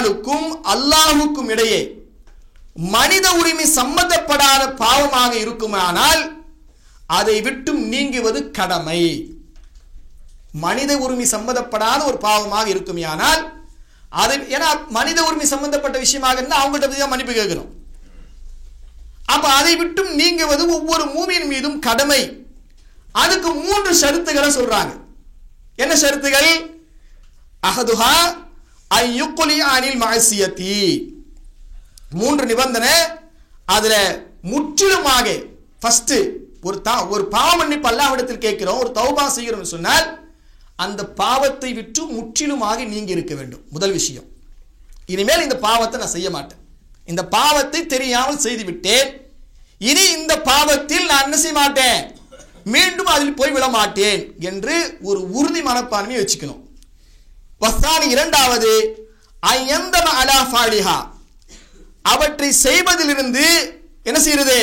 அடியாளுக்கும் அல்லாஹுக்கும் இடையே மனித உரிமை சம்பந்தப்படாத பாவமாக இருக்குமானால் அதை விட்டும் நீங்குவது கடமை மனித உரிமை சம்பந்தப்படாத ஒரு பாவமாக இருக்குமேயானால் அதை ஏன்னா மனித உரிமை சம்பந்தப்பட்ட விஷயமாக இருந்தால் அவங்கள்ட்ட போய் தான் மன்னிப்பு கேட்கிறோம் அப்ப அதை விட்டும் நீங்குவது ஒவ்வொரு மூமியின் மீதும் கடமை அதுக்கு மூன்று ஷருத்துகளை சொல்றாங்க என்ன ஷருத்துகள் அஹதுஹா ஐயுக்குலி அனில் மாசியத்தி மூன்று நிபந்தனை அதுல முற்றிலுமாக ஃபர்ஸ்ட் ஒரு தா ஒரு பாவ மன்னிப்பு அல்லாஹ்விடத்தில் கேட்கிறோம் ஒரு தௌபா செய்கிறோம் சொன்னால் அந்த பாவத்தை விட்டு முற்றிலுமாக நீங்கி இருக்க வேண்டும் முதல் விஷயம் இனிமேல் இந்த பாவத்தை நான் செய்ய மாட்டேன் இந்த பாவத்தை தெரியாமல் செய்து விட்டேன் இனி இந்த பாவத்தில் நான் என்ன செய்ய மாட்டேன் மீண்டும் அதில் போய் விட மாட்டேன் என்று ஒரு உறுதி மனப்பான்மையை வச்சுக்கணும் வஸ்தானி இரண்டாவது ஐயந்தம அலா ஃபாலிஹா அவற்றை செய்வதிலிருந்து என்ன செய்யறது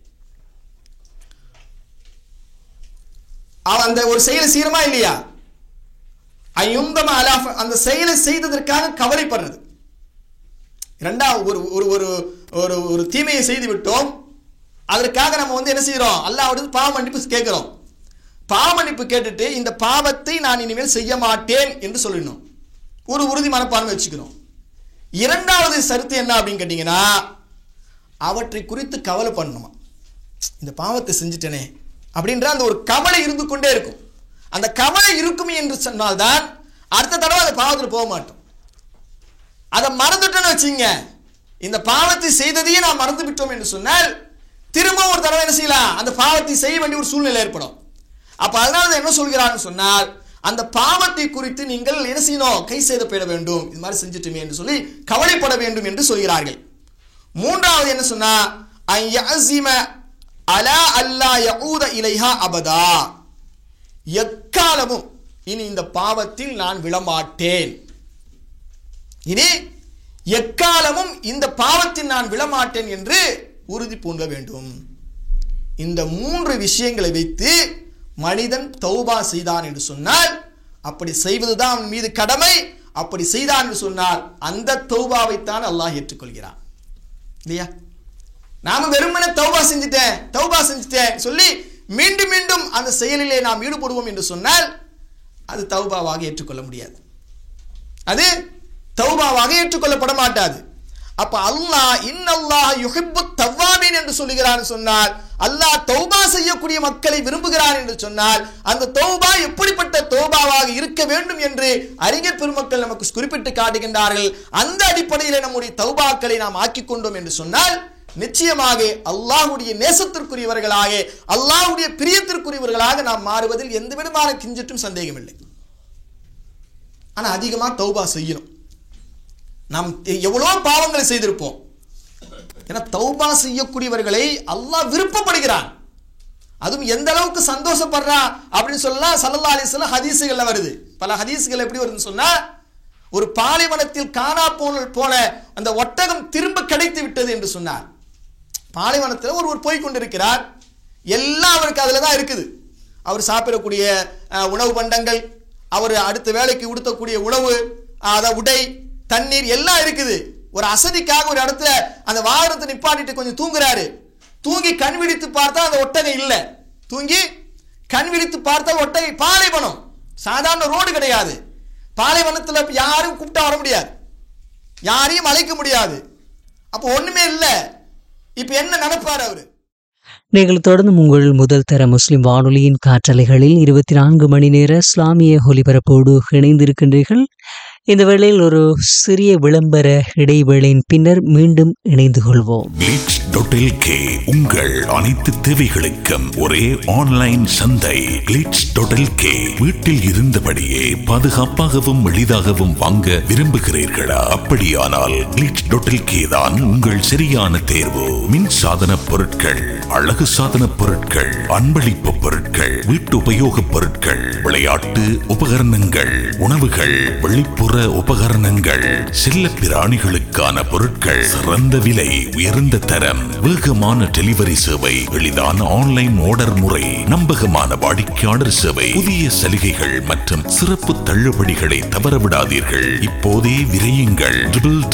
அவ- அந்த ஒரு செயலை செய்யறமா இல்லையா ஐயுந்தம அலா ஃப- அந்த செயலை செய்ததற்காக கவலைப்படுறது இரண்டாவது ஒரு ஒரு ஒரு ஒரு ஒரு தீமையை செய்து விட்டோம் அதற்காக நம்ம வந்து என்ன செய்கிறோம் அல்லாஹ்விட பாவ மன்னிப்பு கேட்கிறோம் பாவ மன்னிப்பு கேட்டுட்டு இந்த பாவத்தை நான் இனிமேல் செய்ய மாட்டேன் என்று சொல்லணும் ஒரு உறுதி மனப்பான்மை வச்சுக்கணும் இரண்டாவது சருத்து என்ன அப்படின்னு கேட்டிங்கன்னா அவற்றை குறித்து கவலை பண்ணணுமா இந்த பாவத்தை செஞ்சுட்டேனே அப்படின்ற அந்த ஒரு கவலை இருந்து கொண்டே இருக்கும் அந்த கவலை இருக்கும் என்று சொன்னால்தான் அடுத்த தடவை அந்த பாவத்தில் போக மாட்டோம் அதை மறந்துட்டோன்னு வச்சுங்க இந்த பாவத்தை செய்ததையே நாம் மறந்து விட்டோம் என்று சொன்னால் திரும்ப ஒரு தடவை என்ன செய்யலாம் அந்த பாவத்தை செய்ய வேண்டிய ஒரு சூழ்நிலை ஏற்படும் அப்ப அதனால தான் என்ன சொல்கிறான்னு சொன்னால் அந்த பாவத்தை குறித்து நீங்கள் என்ன செய்யணும் கை செய்தப்பட வேண்டும் இது மாதிரி செஞ்சுட்டுமே என்று சொல்லி கவலைப்பட வேண்டும் என்று சொல்கிறார்கள் மூன்றாவது என்ன சொன்னா அன் யஅஸிம அலா அல்லா யஊத இலைஹா அபதா எக்காலமும் இனி இந்த பாவத்தில் நான் விழமாட்டேன் இனி எக்காலமும் இந்த பாவத்தில் நான் விழமாட்டேன் என்று உறுதி பூண்ட வேண்டும் இந்த மூன்று விஷயங்களை வைத்து மனிதன் தௌபா செய்தான் என்று சொன்னால் அப்படி செய்வதுதான் அவன் மீது கடமை அப்படி செய்தான் என்று சொன்னால் அந்த தௌபாவைத்தான் அல்லாஹ் ஏற்றுக்கொள்கிறான் இல்லையா நாம வெறுமனே தௌபா செஞ்சுட்டேன் தௌபா செஞ்சுட்டேன் சொல்லி மீண்டும் மீண்டும் அந்த செயலிலே நாம் ஈடுபடுவோம் என்று சொன்னால் அது தௌபாவாக ஏற்றுக்கொள்ள முடியாது அது தௌபாவாக ஏற்றுக்கொள்ளப்பட மாட்டாது அப்ப அல்லாஹ் இன்னல்லாஹ் யுஹிப்பு தவ்வாபீன் என்று சொல்லுகிறான் சொன்னால் அல்லாஹ் தௌபா செய்யக்கூடிய மக்களை விரும்புகிறான் என்று சொன்னால் அந்த தௌபா எப்படிப்பட்ட தௌபாவாக இருக்க வேண்டும் என்று அறிஞர் பெருமக்கள் நமக்கு குறிப்பிட்டு காட்டுகின்றார்கள் அந்த அடிப்படையில் நம்முடைய தௌபாக்களை நாம் ஆக்கிக் கொண்டோம் என்று சொன்னால் நிச்சயமாக அல்லாஹ்வுடைய நேசத்திற்குரியவர்களாக அல்லாஹ்வுடைய பிரியத்திற்குரியவர்களாக நாம் மாறுவதில் எந்த விதமான கிஞ்சிட்டும் சந்தேகமில்லை ஆனா அதிகமா தௌபா செய்யணும் நாம் எவ்வளோ பாவங்களை செய்திருப்போம் ஏன்னா தௌபா செய்யக்கூடியவர்களை அல்லாஹ் விருப்பப்படுகிறான் அதுவும் எந்த அளவுக்கு சந்தோஷப்படுறா அப்படின்னு சொல்லலாம் சல்லல்லா அலிஸ்லாம் ஹதீஸுகள்ல வருது பல ஹதீஸுகள் எப்படி வருதுன்னு சொன்னா ஒரு பாலைவனத்தில் காணா போன போன அந்த ஒட்டகம் திரும்ப கிடைத்து விட்டது என்று சொன்னார் பாலைவனத்தில் ஒருவர் போய் கொண்டிருக்கிறார் எல்லாம் அவருக்கு அதில் தான் இருக்குது அவர் சாப்பிடக்கூடிய அஹ், உணவு பண்டங்கள் அவர் அடுத்த வேலைக்கு உடுத்தக்கூடிய உணவு அஹ், அத உடை தண்ணீர் எல்லாம் இருக்குது ஒரு அசதிக்காக ஒரு இடத்துல அந்த வாகனத்தை நிப்பாட்டிட்டு கொஞ்சம் தூங்குறாரு தூங்கி கண் விழித்து பார்த்தா அந்த ஒட்டகை இல்லை தூங்கி கண் விழித்து பார்த்தா ஒட்டகை பாலைவனம் சாதாரண ரோடு கிடையாது பாலைவனத்தில் யாரும் கூப்பிட்டா வர முடியாது யாரையும் அழைக்க முடியாது அப்போ ஒண்ணுமே இல்லை இப்போ என்ன நினைப்பார் அவரு நீங்கள் தொடர்ந்து உங்கள் முதல் தர முஸ்லிம் வானொலியின் காற்றலைகளில் இருபத்தி நான்கு மணி நேர இஸ்லாமிய ஒலிபரப்போடு இணைந்திருக்கின்றீர்கள் இந்த வேளையில் ஒரு சிறிய விளம்பர இடைவேளையின் பின்னர் மீண்டும் இணைந்து கொள்வோம் கிளிட்ஸ் டாட் கே உங்கள் அனைத்து தேவைகளுக்கும் ஒரே ஆன்லைன் சந்தை கிளிட்ஸ் டாட் கே வீட்டில் இருந்தபடியே பாதுகாப்பாகவும் எளிதாகவும் வாங்க விரும்புகிறீர்களா அப்படியானால் கிளிட்ஸ் டாட் கே தான் உங்கள் சரியான தேர்வு மின் சாதன பொருட்கள் அழகு சாதன பொருட்கள் அன்பளிப்பு பொருட்கள் வீட்டு உபயோகப் பொருட்கள் விளையாட்டு உபகரணங்கள் உணவுகள் வெளிப்புற உபகரணங்கள் செல்ல பிராணிகளுக்கான பொருட்கள் சிறந்த விலை உயர்ந்த தரம் வேகமான டெலிவரி சேவை எளிதான ஆன்லைன் ஆர்டர் முறை நம்பகமான வாடிக்கையாளர் சேவை புதிய சலுகைகள் மற்றும் சிறப்பு தள்ளுபடிகளை தவறவிடாதீர்கள் இப்போதே விரையுங்கள்